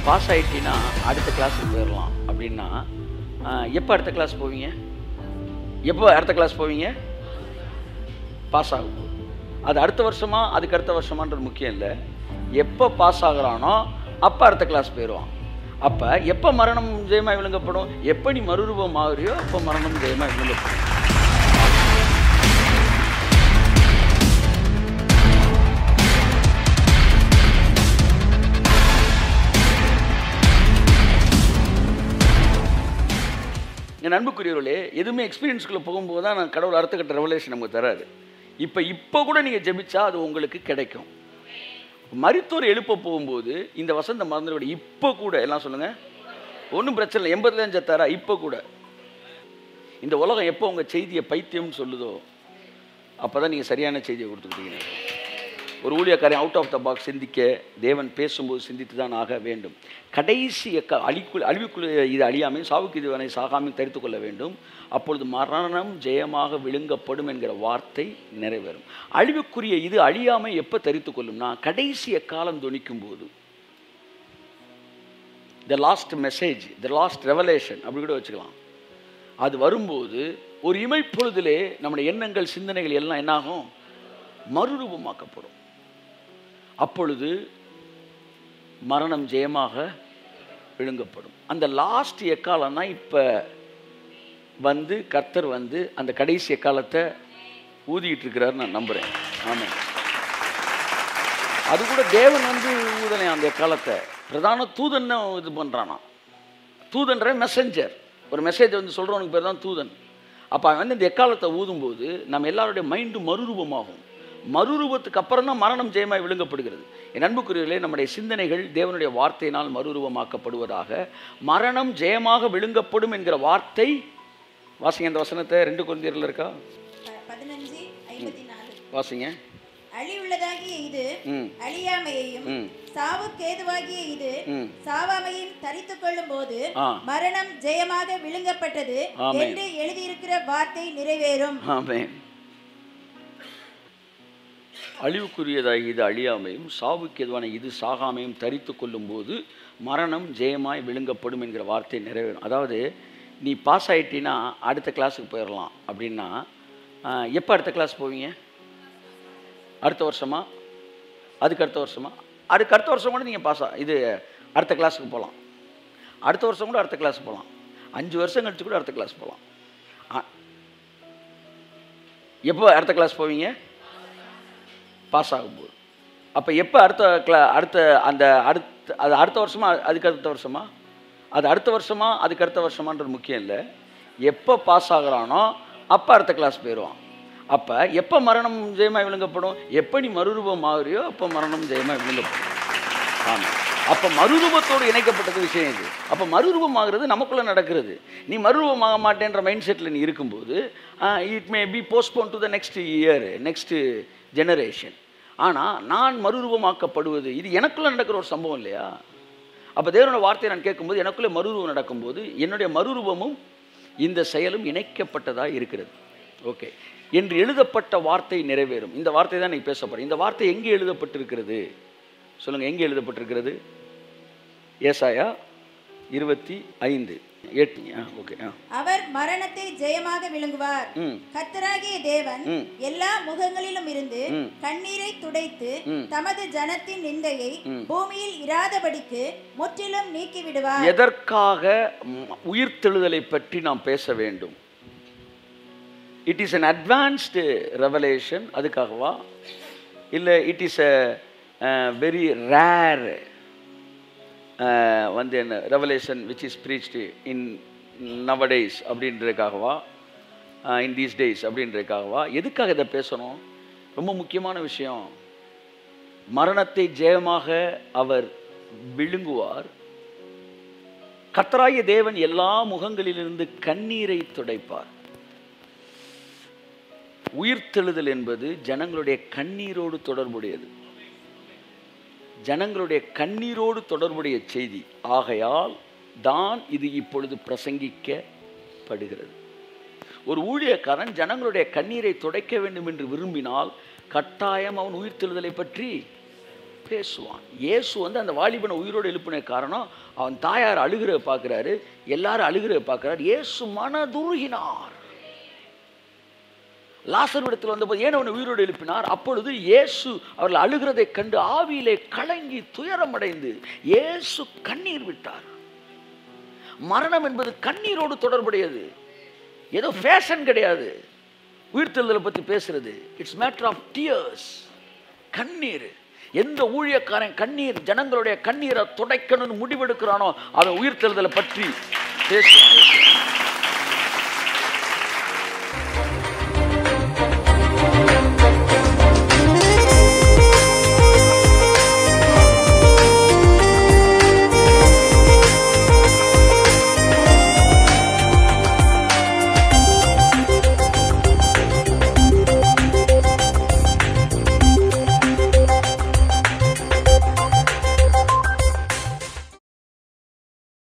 Pass ஆயிட்டீங்கன்னா அடுத்த கிளாஸுக்கு போயிடலாம் அப்படின்னா எப்போ அடுத்த கிளாஸ் போவீங்க எப்போ அடுத்த கிளாஸ் போவீங்க பாஸ் ஆகும் அது அடுத்த வருஷமா அதுக்கு அடுத்த வருஷமான்றது முக்கியம் இல்லை எப்போ பாஸ் ஆகுறானோ அப்போ அடுத்த கிளாஸ் போயிடுவான் அப்போ எப்போ மரணம் ஜெயமாக விழுங்கப்படும் எப்போ நீ மறுரூபம் ஆகுறியோ அப்போ மரணம் ஜெயமாக விழுங்கப்படும் என் அன்புக்குரியவர்களே எதுவுமே எக்ஸ்பீரியன்ஸ்குள்ளே போகும்போது தான் நான் கடவுள் அடுத்த கட்ட ரெவலேஷன் நமக்கு தராரு இப்போ இப்போ கூட நீங்கள் ஜெபிச்சா அது உங்களுக்கு கிடைக்கும் மருத்துவர் எழுப்ப போகும்போது இந்த வசந்த மறந்துவிட இப்போ கூட எல்லாம் சொல்லுங்கள் ஒன்றும் பிரச்சனை இல்லை எண்பதுலேயும் செத்தாரா இப்போ கூட இந்த உலகம் எப்போ உங்கள் செய்தியை பைத்தியம்னு சொல்லுதோ அப்போ தான் நீங்கள் சரியான செய்தியை கொடுத்துக்கிட்டீங்க ஒரு ஊழியக்காரன் அவுட் ஆஃப் த பாக்ஸ் சிந்திக்க தேவன் பேசும்போது சிந்தித்து தான் ஆக வேண்டும் கடைசி க அழிக்குள் அழிவுக்குள் இது அழியாமல் சாவுக்கு இதுவனை சாகாமல் தரித்து கொள்ள வேண்டும் அப்பொழுது மரணம் ஜெயமாக விழுங்கப்படும் என்கிற வார்த்தை நிறைவேறும் அழிவுக்குரிய இது அழியாமல் எப்போ தரித்து கொள்ளும்னா கடைசி காலம் துணிக்கும் போது the last message the last revelation அப்படி கூட வச்சுக்கலாம் அது வரும்போது ஒரு இமைப்பொழுதிலே நம்முடைய எண்ணங்கள் சிந்தனைகள் எல்லாம் என்னாகும் மறுரூபமாக்கப்படும் அப்பொழுது மரணம் ஜெயமாக விழுங்கப்படும் அந்த லாஸ்ட் எக்காலம் தான் இப்போ வந்து கர்த்தர் வந்து அந்த கடைசி எக்காலத்தை ஊதிக்கிட்டு இருக்கிறாரு நான் நம்புகிறேன் ஆமாம் அது கூட தேவன் வந்து ஊதனை அந்த எக்காலத்தை பிரதான தூதன் இது பண்ணுறானா தூதன்ற மெசஞ்சர் ஒரு மெசேஜ் வந்து சொல்கிறவனுக்கு பேர் தான் தூதன் அப்போ அவன் வந்து இந்த எக்காலத்தை ஊதும்போது நம்ம எல்லாருடைய மைண்டு மறுரூபமாகும் மறுரூபத்துக்கு அப்புறம் தான் மரணம் ஜெயமாய் விழுங்கப்படுகிறது என் அன்புக்குரியவர்களே நம்முடைய சிந்தனைகள் தேவனுடைய வார்த்தையினால் மறுரூபமாக்கப்படுவதாக மரணம் ஜெயமாக விழுங்கப்படும் என்கிற வார்த்தை வாசிங்க இந்த வசனத்தை ரெண்டு குழந்தைகள் இருக்கா ப- பதினஞ்சு ஐம்பத்தி நாலு வாசிங்க அழிவுள்ளதாகிய இது ம் அழியாமையையும் ம் சாவுக்கேதுவாகிய இது ம் சாவாமையும் தரித்துக் கொள்ளும் போது ஆ மரணம் ஜெயமாக விழுங்கப்பட்டது ஆமென். என்று எழுதியிருக்கிற வார்த்தை நிறைவேறும் ஆமென் அழிவுக்குரியதாகி இது அழியாமையும் சாவுக்கு எதுவான இது சாகாமையும் தரித்து கொள்ளும்போது மரணம் ஜெயமாய் விழுங்கப்படும் என்கிற வார்த்தை நிறைவேறும் அதாவது நீ பாஸ் ஆயிட்டீன்னா அடுத்த கிளாஸுக்கு போயிடலாம் அப்படின்னா எப்போ அடுத்த கிளாஸ் போவீங்க அடுத்த வருஷமா அதுக்கு அடுத்த வருஷமா அதுக்கு அடுத்த வருஷம் கூட நீங்கள் பாஸ் இது அடுத்த கிளாஸுக்கு போகலாம் அடுத்த வருஷம் கூட அடுத்த கிளாஸ் போகலாம் அஞ்சு வருஷம் கழிச்சு கூட அடுத்த கிளாஸ் போகலாம் எப்போ அடுத்த கிளாஸ் போவீங்க பாஸ் ஆகும்போது அப்போ எப்போ அடுத்த கிளா அடுத்த அந்த அடுத்த அது அடுத்த வருஷமா அதுக்கு அடுத்த வருஷமா அது அடுத்த வருஷமா அதுக்கு அடுத்த வருஷமான்றது முக்கியம் இல்லை எப்போ பாஸ் ஆகுறானோ அப்போ அடுத்த கிளாஸ் போயிடுவான் அப்போ எப்போ மரணம் ஜெயமாய் விழுங்கப்படும் எப்போ நீ மறுரூபம் ஆகுறியோ அப்போ மரணம் ஜெயமாய் விழுங்கப்படும் ஆமாம் அப்போ மறுரூபத்தோடு இணைக்கப்பட்டது விஷயம் இது அப்போ மறுரூபம் ஆகிறது நமக்குள்ளே நடக்கிறது நீ மறுரூபம் ஆக மாட்டேன்ற மைண்ட் செட்டில் நீ இருக்கும்போது it may be postpone to the next year next generation ஆனால் நான் மறுரூபமாக்கப்படுவது இது எனக்குள்ளே நடக்கிற ஒரு சம்பவம் இல்லையா அப்போ தேவனோட வார்த்தையை நான் கேட்கும்போது எனக்குள்ளே மறுரூபம் நடக்கும்போது என்னுடைய மறுரூபமும் இந்த செயலும் இணைக்கப்பட்டதாக இருக்கிறது ஓகே என்று எழுதப்பட்ட வார்த்தை நிறைவேறும் இந்த வார்த்தை தான் நீ பேச போகிறேன் இந்த வார்த்தை எங்கே எழுதப்பட்டிருக்கிறது சொல்லுங்கள் எங்கே எழுதப்பட்டிருக்கிறது ஏசாயா இருபத்தி ஐந்து எட்டு ஆ ஓகே ஆ அவர் மரணத்தை ஜெயமாக விழுங்குவார் ம் கர்த்தராகிய தேவன் ம். எல்லா முகங்களிலும் இருந்து ம். கண்ணீரை துடைத்து ம். தமது ஜனத்தின் நிந்தையை பூமியில் இராதபடிக்கு முற்றிலும் நீக்கி விடுவார் எதற்காக ம், உயிர்த்தெழுதலை பற்றி நாம் பேச வேண்டும் it is an advanced revelation அதுக்காகவா இல்லை it is a very rare வந்து என்ன revelation which is preached in nowadays அப்படின்றதுக்காகவா இன் தீஸ் டேஸ் அப்படின்றதுக்காகவா எதுக்காக இதை பேசணும் ரொம்ப முக்கியமான விஷயம் மரணத்தை ஜெயமாக அவர் விழுங்குவார் கர்த்தராகிய தேவன் எல்லா முகங்களிலிருந்து கண்ணீரை துடைப்பார் உயிர்த்தெழுதல் என்பது ஜனங்களுடைய கண்ணீரோடு தொடர்புடையது ஜனங்களுடைய கண்ணீரோடு தொடர்புடைய செய்தி ஆகையால் தான் இது இப்பொழுது பிரசங்கிக்கப்படுகிறது ஒரு ஊழியக்காரன் ஜனங்களுடைய கண்ணீரை துடைக்க வேண்டும் என்று விரும்பினால் கட்டாயம் அவன் உயிர்த்தெழுதலை பற்றி பேசுவான் இயேசு வந்து அந்த வாலிபனை உயிரோடு எழுப்பின காரணம் அவன் தாயார் அழுகிறத பார்க்குறாரு எல்லாரும் அழுகிறத பார்க்குறாரு இயேசு மனதுருகினார் லாசர் இடத்தில் வந்தபோது ஏன் அவனை உயிரோடு எழுப்பினார் அப்பொழுது இயேசு அவர்கள் அழுகிறதைக் கண்டு ஆவியிலே கலங்கி துயரமடைந்து இயேசு கண்ணீர் விட்டார் மரணம் என்பது கண்ணீரோடு தொடர்புடையது ஏதோ ஃபேஷன் கிடையாது உயிர்த்தெழுதலை பற்றி பேசுறது இட்ஸ் மேட்டர் ஆஃப் டியர்ஸ் கண்ணீர் எந்த ஊழியக்காரன் கண்ணீர் ஜனங்களுடைய கண்ணீரை துடைக்கணும்னு முடிவெடுக்கிறானோ அவன் உயிர்த்தெழுதலை பற்றி பேசுவான்